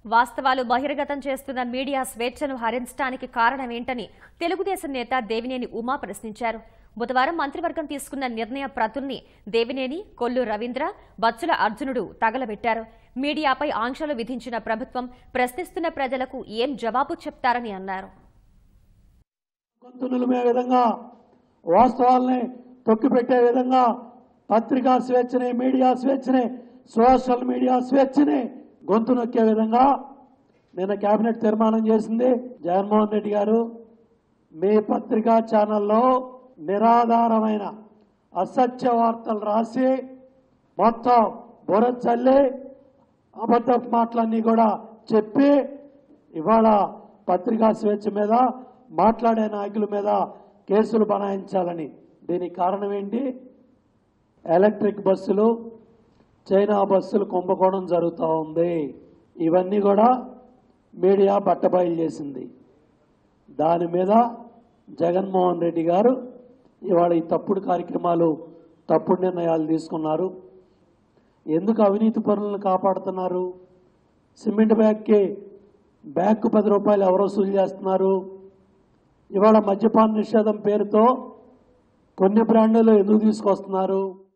వాస్తవాలు బహిర్గతం చేస్తున్న మీడియా స్వేచ్ఛను హరించడానికి కారణమేంటని తెలుగుదేశం నేత దేవినేని ఉమా ప్రశ్నించారు బుధవారం మంత్రివర్గం తీసుకున్న నిర్ణయ ప్రతుల్ని దేవినేని కొల్లు రవీంద్ర బచ్చుల అర్జునుడు తగలబెట్టారు మీడియాపై ఆంక్షలు విధించిన ప్రభుత్వం ప్రశ్నిస్తున్న ప్రజలకు ఏం జవాబు చెప్తారని అన్నారు గొంతు నిలిమే విధంగా వాస్తవాల్ని తొక్కిపెట్టే విధంగా పత్రికా స్వేచ్ఛని మీడియా స్వేచ్ఛని సోషల్ మీడియా స్వేచ్ఛని గొంతు నొక్కే విధంగా నిన్న కేబినెట్ తీర్మానం చేసింది జగన్మోహన్ రెడ్డి గారు మీ పత్రికా ఛానల్లో నిరాధారమైన అసత్య వార్తలు రాసి మొత్తం బుర్ర చల్లి అబద్ధపు మాటలన్నీ కూడా చెప్పి ఇవాళ పత్రికా స్వేచ్ఛ మీద మాట్లాడే నాయకుల మీద కేసులు బనాయించాలని దీనికి కారణం ఏంటి ఎలక్ట్రిక్ బస్సులు చైనా బస్సులు కుంభకోణం జరుగుతూ ఉంది ఇవన్నీ కూడా మీడియా బట్టబయలు చేసింది దాని మీద జగన్మోహన్ రెడ్డి గారు ఇవాళ ఈ తప్పుడు కార్యక్రమాలు తప్పుడు నిర్ణయాలు తీసుకున్నారు ఎందుకు అవినీతి పనులను కాపాడుతున్నారు సిమెంట్ బ్యాగ్కి బ్యాగ్కు పది రూపాయలు ఎవరు వసూలు చేస్తున్నారు ఇవాళ మద్యపాన నిషేధం పేరుతో కొన్ని బ్రాండ్లు ఎందుకు తీసుకొస్తున్నారు